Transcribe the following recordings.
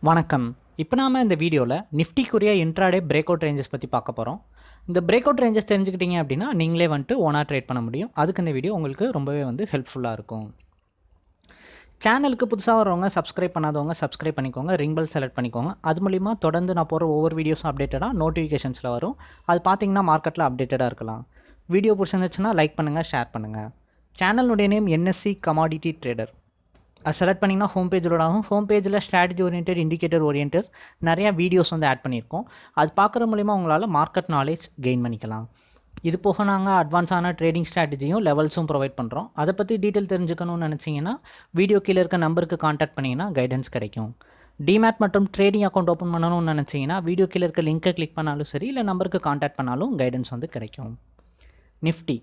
வணக்கம் இப்போ நாம இந்த வீடியோவில் நிஃப்டிக்குரிய இன்ட்ராடே பிரேக் அவுட் ரேஞ்சஸ் பற்றி பார்க்க போகிறோம் இந்த பிரேக் அவுட் ரேஞ்சஸ் தெரிஞ்சுக்கிட்டீங்க அப்படின்னா நீங்களே வந்துட்டு ஓனாக ட்ரேட் பண்ண முடியும் அதுக்கு இந்த வீடியோ உங்களுக்கு ரொம்பவே வந்து ஹெல்ப்ஃபுல்லாக இருக்கும் சேனலுக்கு புதுசாக வரவங்க சப்ஸ்கிரைப் பண்ணாதவங்க சப்ஸ்கிரைப் பண்ணிக்கோங்க ரிங் பெல் செலக்ட் பண்ணிக்கோங்க அது மூலிமா தொடர்ந்து நான் போகிற ஒவ்வொரு வீடியோஸும் அப்டேட்டடாக நோட்டிஃபிகேஷன்ஸில் வரும் அது பார்த்தீங்கன்னா மார்க்கெட்டில் அப்டேட்டடாக இருக்கலாம் வீடியோ பிடிச்சிருந்துச்சுன்னா லைக் பண்ணுங்கள் ஷேர் பண்ணுங்கள் சேனலுடைய நேம் என்எஸ்சி கமாடிட்டி ட்ரேடர் அது செலக்ட் பண்ணிங்கன்னா ஹோம் பேஜில் ஆகும் ஹோம் பேஜில் ஸ்ட்ராட்டஜி ஓரியன்ட் இண்டிகேட்டர் ஓரியன்ட் நிறையா வீடியோஸ் வந்து ஆட் பண்ணியிருக்கோம் அது பார்க்குற மூலிமா உங்களால் மார்க்கெட் நாலேஜ் கெயின் பண்ணிக்கலாம் இது போக நாங்கள் அட்வான்ஸான ட்ரேடிங் ஸ்ட்ராட்டஜியும் லெவல்ஸும் ப்ரொவைட் பண்ணுறோம் அதை பற்றி டீட்டெயில் தெரிஞ்சுக்கணும்னு நினச்சிங்கன்னா வீடியோ கீழே இருக்க நம்பருக்கு காண்டாக்ட் பண்ணிங்கன்னா கைடன்ஸ் கிடைக்கும் டிமேட் மற்றும் ட்ரேடிங் அக்கௌண்ட் ஓப்பன் பண்ணணும்னு நினச்சிங்கன்னா வீடியோ கீழே இருக்க லிங்க்கை கிளிக் பண்ணாலும் சரி இல்லை நம்பருக்கு காண்டாக்ட் பண்ணாலும் கைடன்ஸ் வந்து கிடைக்கும் நிஃப்டி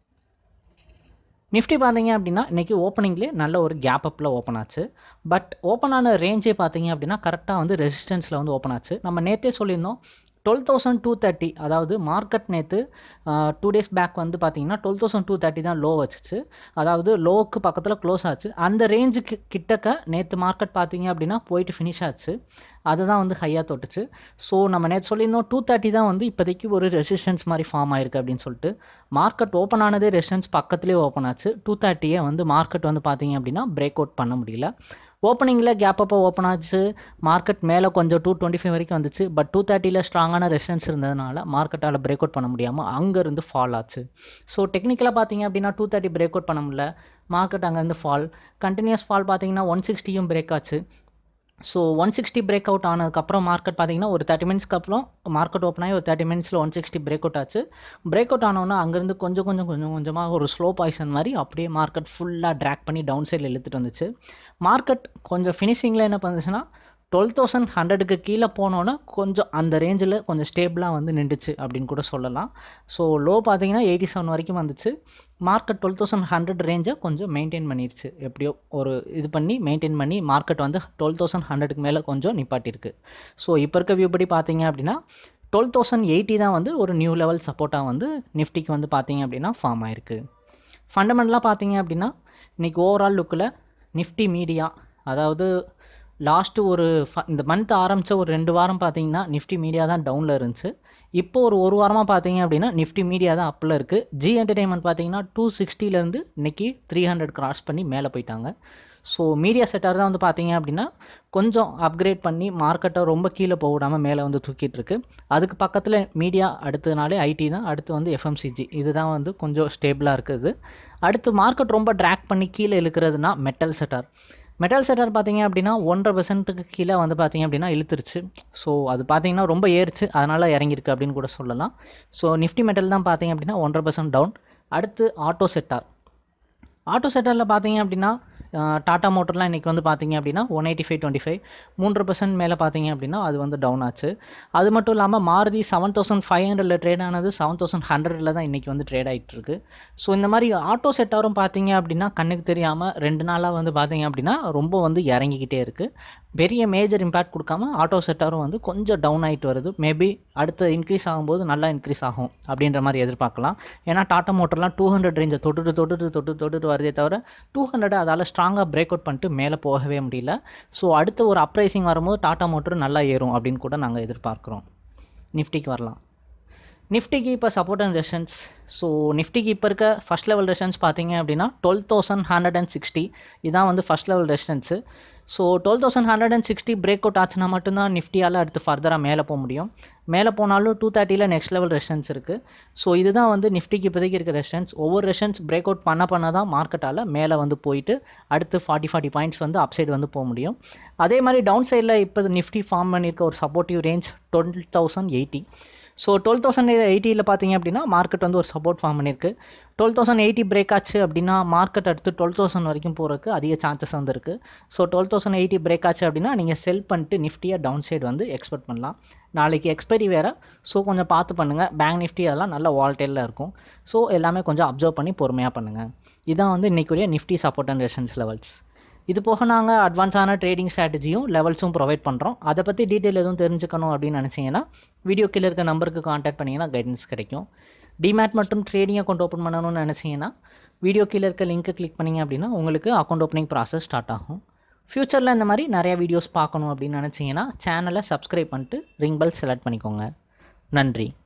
நிஃப்டி பார்த்தீங்க அப்படின்னா இன்றைக்கி ஓப்பனிங்லேயே நல்ல ஒரு கேப் அப்பில் ஓப்பன் ஆச்சு பட் ஓப்பன் ஆன ரேஞ்சே பார்த்தீங்க அப்படின்னா கரெக்டாக வந்து ரெசிஸ்டன்ஸில் வந்து ஓப்பன் ஆச்சு நம்ம நேற்றே சொல்லியிருந்தோம் டுவெல் தௌசண்ட் டூ தேர்ட்டி அதாவது மார்க்கெட் நேற்று டூ டேஸ் பேக் வந்து பார்த்தீங்கன்னா டுவெல் தௌசண்ட் டூ தேர்ட்டி தான் லோ வச்சுச்சு அதாவது லோவுக்கு பக்கத்தில் க்ளோஸ் ஆச்சு அந்த ரேஞ்சுக்கு கிட்டக்க நேற்று மார்க்கெட் பார்த்தீங்க அப்படின்னா போயிட்டு ஃபினிஷ் ஆச்சு அதுதான் வந்து ஹையாக தொட்டுச்சு ஸோ நம்ம நேற்று சொல்லியிருந்தோம் டூ தேர்ட்டி தான் வந்து இப்போதைக்கு ஒரு ரெசிஸ்டன்ஸ் மாதிரி ஃபார்ம் ஆயிருக்கு அப்படின்னு சொல்லிட்டு மார்க்கெட் ஓப்பன் ஆனதே ரெசிஸ்டன்ஸ் பக்கத்துலேயே ஓப்பன் ஆச்சு டூ தேர்ட்டியே வந்து மார்க்கெட் வந்து பார்த்தீங்க அப்படின்னா பிரேக் அவுட் பண்ண முடியல ஓப்பனிங்கில் கேப் அப்போ ஓப்பன் ஆச்சு மார்க்கெட் மேலே கொஞ்சம் டூ டுவெண்ட்டி ஃபைவ் வரைக்கும் வந்துச்சு பட் டூ தேர்ட்டியில் ஸ்ட்ராங்கான ரெசிஸ்டன்ஸ் இருந்ததுனால மார்க்கெட்டால் பிரேக் அவுட் பண்ண முடியாமல் அங்கேருந்து ஃபால் ஆச்சு ஸோ டெக்னிக்கலாக பார்த்தீங்க அப்படின்னா டூ தேர்ட்டி பிரேக் அவுட் பண்ண முடியல மார்க்கெட் அங்கேருந்து ஃபால் கண்டினியூஸ் ஃபால் பார்த்தீங்கன்னா ஒன் சிக்ஸ்டியும் பிரேக் ஆச்சு so one sixty breakout ஆனதுக்கப்புறம் மார்க்கெட் பார்த்தீங்கன்னா ஒரு தேர்ட்டி மினிட்ஸ்க்கு அப்புறம் மார்க்கெட் ஓப்பன் ஆகி ஒரு தேர்ட்டி மினிட்ஸில் ஒன் சிக்ஸ்டி பிரேக் அவுட் ஆச்சு பிரேக் அவுட் ஆனோன்னா அங்கேருந்து கொஞ்சம் கொஞ்சம் கொஞ்சம் கொஞ்சமாக ஒரு ஸ்லோ பாய்சன் மாதிரி அப்படியே மார்க்கெட் ஃபுல்லாக ட்ராக் பண்ணி டவுன் சைடில் இழுத்துட்டு வந்துச்சு மார்க்கெட் கொஞ்சம் ஃபினிஷிங்கில் என்ன பண்ணுச்சுன்னா டுவெல் தௌசண்ட் ஹண்ட்ரடுக்கு கீழே போனோன்னா கொஞ்சம் அந்த ரேஞ்சில் கொஞ்சம் ஸ்டேபிளாக வந்து நின்றுச்சு அப்படின்னு கூட சொல்லலாம் ஸோ லோ பார்த்தீங்கன்னா எயிட்டி செவன் வரைக்கும் வந்துச்சு மார்க்கெட் டுவெல் தௌசண்ட் ஹண்ட்ரட் ரேஞ்சை கொஞ்சம் மெயின்டைன் பண்ணிடுச்சு எப்படியோ ஒரு இது பண்ணி மெயின்டைன் பண்ணி மார்க்கெட் வந்து டுவெல் தௌசண்ட் ஹண்ட்ரடுக்கு மேலே கொஞ்சம் நிப்பாட்டிருக்கு ஸோ இப்போ இருக்க வியூ படி பார்த்தீங்க அப்படின்னா டுவெல் தௌசண்ட் எயிட்டி தான் வந்து ஒரு நியூ லெவல் சப்போர்ட்டாக வந்து நிஃப்டிக்கு வந்து பார்த்தீங்க அப்படின்னா ஃபார்ம் ஆயிருக்கு ஃபண்டமெண்டலாக பார்த்தீங்க அப்படின்னா இன்றைக்கி ஓவரால் லுக்கில் நிஃப்டி மீடியா அதாவது லாஸ்ட்டு ஒரு ஃப இந்த மந்த் ஆரம்பித்த ஒரு ரெண்டு வாரம் பார்த்தீங்கன்னா நிஃப்டி மீடியா தான் டவுனில் இருந்துச்சு இப்போ ஒரு ஒரு வாரமாக பார்த்தீங்க அப்படின்னா நிஃப்டி மீடியா தான் அப்பில் இருக்குது ஜி என்டர்டைன்மெண்ட் பார்த்தீங்கன்னா டூ சிக்ஸ்டிலேருந்து இன்றைக்கி த்ரீ ஹண்ட்ரட் கிராஸ் பண்ணி மேலே போயிட்டாங்க ஸோ மீடியா செட்டார் தான் வந்து பார்த்தீங்க அப்படின்னா கொஞ்சம் அப்கிரேட் பண்ணி மார்க்கெட்டை ரொம்ப கீழே போக விடாமல் மேலே வந்து தூக்கிட்டு இருக்கு அதுக்கு பக்கத்தில் மீடியா அடுத்ததுனாலே ஐடி தான் அடுத்து வந்து எஃப்எம்சிஜி இதுதான் வந்து கொஞ்சம் ஸ்டேபிளாக இருக்குது அடுத்து மார்க்கெட் ரொம்ப ட்ராக் பண்ணி கீழே இழுக்கிறதுனா மெட்டல் செட்டார் மெட்டல் செட்டார் பார்த்தீங்க அப்படின்னா ஒன்றரை பெர்சன்ட்டுக்கு கீழே வந்து பார்த்தீங்க அப்படின்னா இழுத்துருச்சு ஸோ அது பார்த்தீங்கன்னா ரொம்ப ஏறிச்சு அதனால் இறங்கியிருக்கு அப்படின்னு கூட சொல்லலாம் ஸோ நிஃப்டி மெட்டல் தான் பார்த்தீங்க அப்படின்னா ஒன்றரை பெர்சன்ட் டவுன் அடுத்து ஆட்டோ செட்டார் ஆட்டோ செட்டாரில் பார்த்தீங்க அப்படின்னா டாடா மோட்டர்லாம் இன்றைக்கி வந்து பார்த்தீங்க அப்படின்னா one eighty five twenty five மூன்று பர்சன்ட் மேலே பார்த்தீங்க அப்படின்னா அது வந்து டவுன் ஆச்சு அது மட்டும் இல்லாமல் மாருதி செவன் தௌசண்ட் ஃபைவ் ஹண்ட்ரடில் ட்ரேட் ஆனது செவன் தௌசண்ட் ஹண்ட்ரடில் தான் இன்றைக்கி வந்து ட்ரேட் ஆகிட்டு இருக்கு ஸோ இந்த மாதிரி ஆட்டோ செட்டாரும் பார்த்தீங்க அப்படின்னா கண்ணுக்கு தெரியாமல் ரெண்டு நாளாக வந்து பார்த்தீங்க அப்படின்னா ரொம்ப வந்து இறங்கிக்கிட்டே இருக்குது பெரிய மேஜர் இம்பேக்ட் கொடுக்காம ஆட்டோ செட்டாரும் வந்து கொஞ்சம் டவுன் ஆகிட்டு வருது மேபி அடுத்து இன்க்ரீஸ் ஆகும்போது நல்லா இன்க்ரீஸ் ஆகும் அப்படின்ற மாதிரி எதிர்பார்க்கலாம் ஏன்னா டாட்டா மோட்டர்லாம் டூ ஹண்ட்ரட் ரேஞ்சை தொட்டுட்டு தொட்டுட்டு தொட்டு தொட்டுட்டு வருதே தவிர டூ ஹண்ட்ரட் அதால் ஸ்ட்ராங்காக பிரேக் அவுட் பண்ணிட்டு மேலே போகவே முடியல ஸோ அடுத்து ஒரு அப்ரைசிங் வரும்போது டாட்டா மோட்டர் நல்லா ஏறும் அப்படின்னு கூட நாங்கள் எதிர்பார்க்குறோம் நிஃப்டிக்கு வரலாம் நிஃப்டிக்கு இப்போ சப்போர்ட் அண்ட் ரெஷன்ஸ் ஸோ நிஃப்டிக்கு இப்போ இருக்க ஃபஸ்ட் லெவல் ரெஷன்ஸ் பார்த்தீங்க அப்படின்னா twelve thousand hundred and sixty இதான் வந்து first level resistance so twelve thousand hundred and sixty breakout ஆச்சுன்னா மட்டும்தான் நிஃப்டியால் அடுத்து ஃபர்தராக மேலே போக முடியும் மேலே போனாலும் டூ தேர்ட்டியில் நெக்ஸ்ட் லெவல் ரெஷன்ஸ் இருக்குது ஸோ இதுதான் வந்து நிஃப்டிக்கு இப்போதைக்கு இருக்க ரெஷன்ஸ் ஒவ்வொரு ரெஷன்ஸ் பிரேக் அவுட் பண்ண பண்ண தான் மார்க்கெட்டால் மேலே வந்து போயிட்டு அடுத்து ஃபார்ட்டி ஃபார்ட்டி பாயிண்ட்ஸ் வந்து அப்சைடு வந்து போக முடியும் அதே மாதிரி டவுன் சைடில் இப்போ நிஃப்டி ஃபார்ம் பண்ணியிருக்க ஒரு supportive range twelve thousand eighty so twelve thousand எயிட்டியில் பார்த்தீங்க அப்படின்னா மார்க்கெட் வந்து ஒரு சப்போர்ட் ஃபார்ம் பண்ணியிருக்கு டுவெல் தௌசண்ட் எயிட்டி பிரேக் ஆச்சு அப்படின்னா மார்க்கெட் அடுத்து டுவெல் தௌசண்ட் வரைக்கும் போகிறதுக்கு அதிக சான்சஸ் வந்து இருக்குது so twelve thousand eighty break ஆச்சு அப்படின்னா நீங்கள் செல் பண்ணிட்டு நிஃப்டியாக டவுன் சைடு வந்து எக்ஸ்பெக்ட் பண்ணலாம் நாளைக்கு எக்ஸ்பைரி வேறு ஸோ கொஞ்சம் பார்த்து பண்ணுங்கள் பேங்க் நிஃப்டி அதெல்லாம் நல்ல வால்டேலில் இருக்கும் ஸோ எல்லாமே கொஞ்சம் அப்சர்வ் பண்ணி பொறுமையாக பண்ணுங்கள் இதான் வந்து இன்றைக்குரிய Nifty support and resistance levels இது போக நாங்கள் அட்வான்ஸான ட்ரேடிங் ஸ்ட்ராட்டஜியும் லெவல்ஸும் ப்ரொவைட் பண்ணுறோம் அதை பற்றி டீட்டெயில் எதுவும் தெரிஞ்சுக்கணும் அப்படின்னு நினச்சிங்கன்னா வீடியோ கீழே இருக்க நம்பருக்கு காண்டாக்ட் பண்ணிங்கன்னா கைடன்ஸ் கிடைக்கும் டிமேட் மற்றும் ட்ரேடிங் அக்கௌண்ட் ஓப்பன் பண்ணணும்னு நினச்சிங்கன்னா வீடியோ கீழே இருக்க லிங்க்கை கிளிக் பண்ணிங்க அப்படின்னா உங்களுக்கு அக்கௌண்ட் ஓப்பனிங் ப்ராசஸ் ஸ்டார்ட் ஆகும் ஃப்யூச்சரில் இந்த மாதிரி நிறைய வீடியோஸ் பார்க்கணும் அப்படின்னு நினச்சிங்கன்னா சேனலை சப்ஸ்கிரைப் பண்ணிட்டு ரிங் பெல் செலக்ட் பண்ணிக்கோங்க நன்றி